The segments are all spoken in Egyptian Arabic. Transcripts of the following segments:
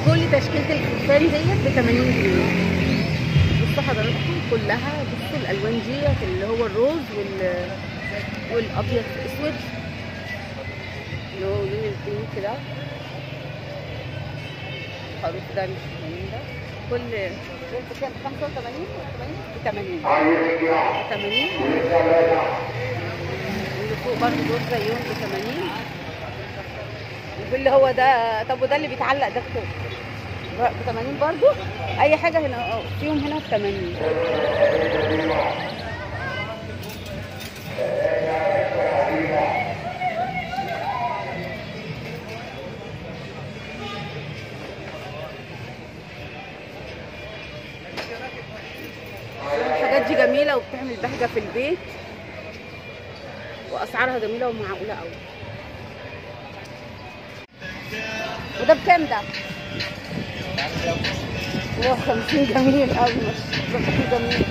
كل تشكيله الخرفان ديت ب 80 جنيه بصوا حضراتكم كلها بصوا الالوان ديت اللي هو الروز وال والابيض في اسود اللي هو لون البينك كده الخروف ده مش جميل ده كل دول بكام 85 ولا 80 ب 80 80 اللي فوق برضه دول زيهم ب 80 واللي هو ده طب وده اللي بيتعلق ده بكام؟ ب 80 برضه اي حاجه هنا اه فيهم هنا ب 80 الحاجات دي جميله وبتعمل بهجه في البيت واسعارها جميله ومعقوله قوي وده بكام ده؟ 150 جميل قوي مش جميل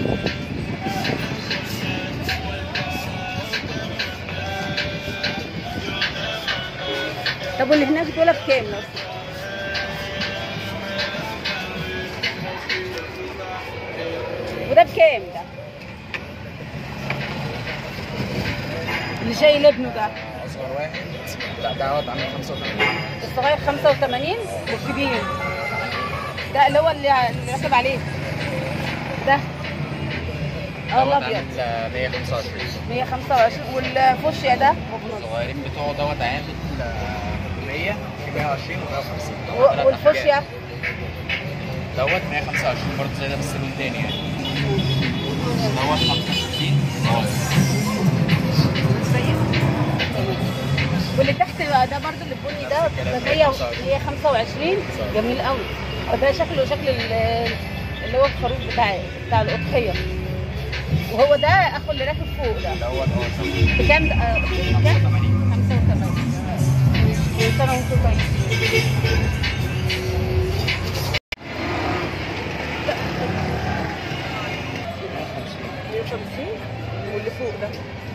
طب واللي هناك دول بكام لو وده بكام ده؟ اللي شايل ابنه ده اصغر واحد لا دوت عامل 85 الصغير 85 والكبير ده اللي هو اللي اللي راكب عليه ده اه دوت الابيض عامل 125 125 والفوشيا ده الصغيرين بتوعه دوت عامل آه، 100 في 120 و 150 و- والفوشيا دوت 125 برضه زي ده بس لون تاني يعني دوت 65 دوت واللي تحت بقى ده برضو اللي البني ده ده 100 125 جميل قوي ده شكله شكل ال- اللي هو الخروف بتاع بتاع الاضحيه وهو ده اخو اللي راكب فوق ده دوت اه بكام ده؟ آه، بكام؟ 85 كل سنه وانتم طيبين 150 واللي فوق ده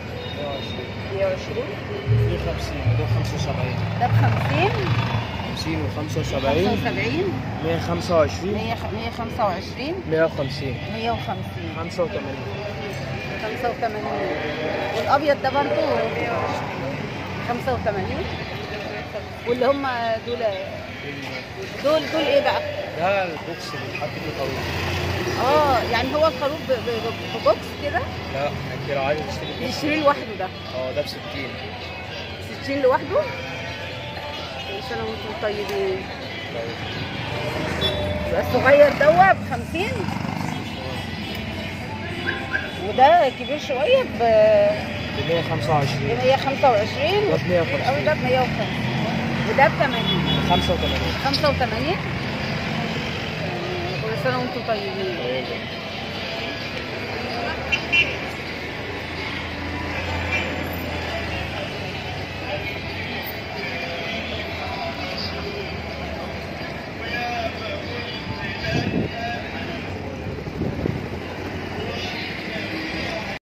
120 في 50 ده 75 ده ب 50 50 و75 75 125 125 150 150 85 85 والابيض ده برضو 85 واللي هم دول دول دول ايه بقى؟ ده البوكس اللي بيتحط فيه طويل اه يعني هو الخروف ب- ب- ببوكس كده لا كده عايز يشتري بوكس يشتري لوحده ده اه ده ب 60 60 لوحده كل سنه وانتم طيبين يبقى الصغير دوت ب 50 وده كبير شويه ب ب 125 125 ده ب 150. أو ده ب 150 وده ب 80 85 85 كل سنه وانتم طيبين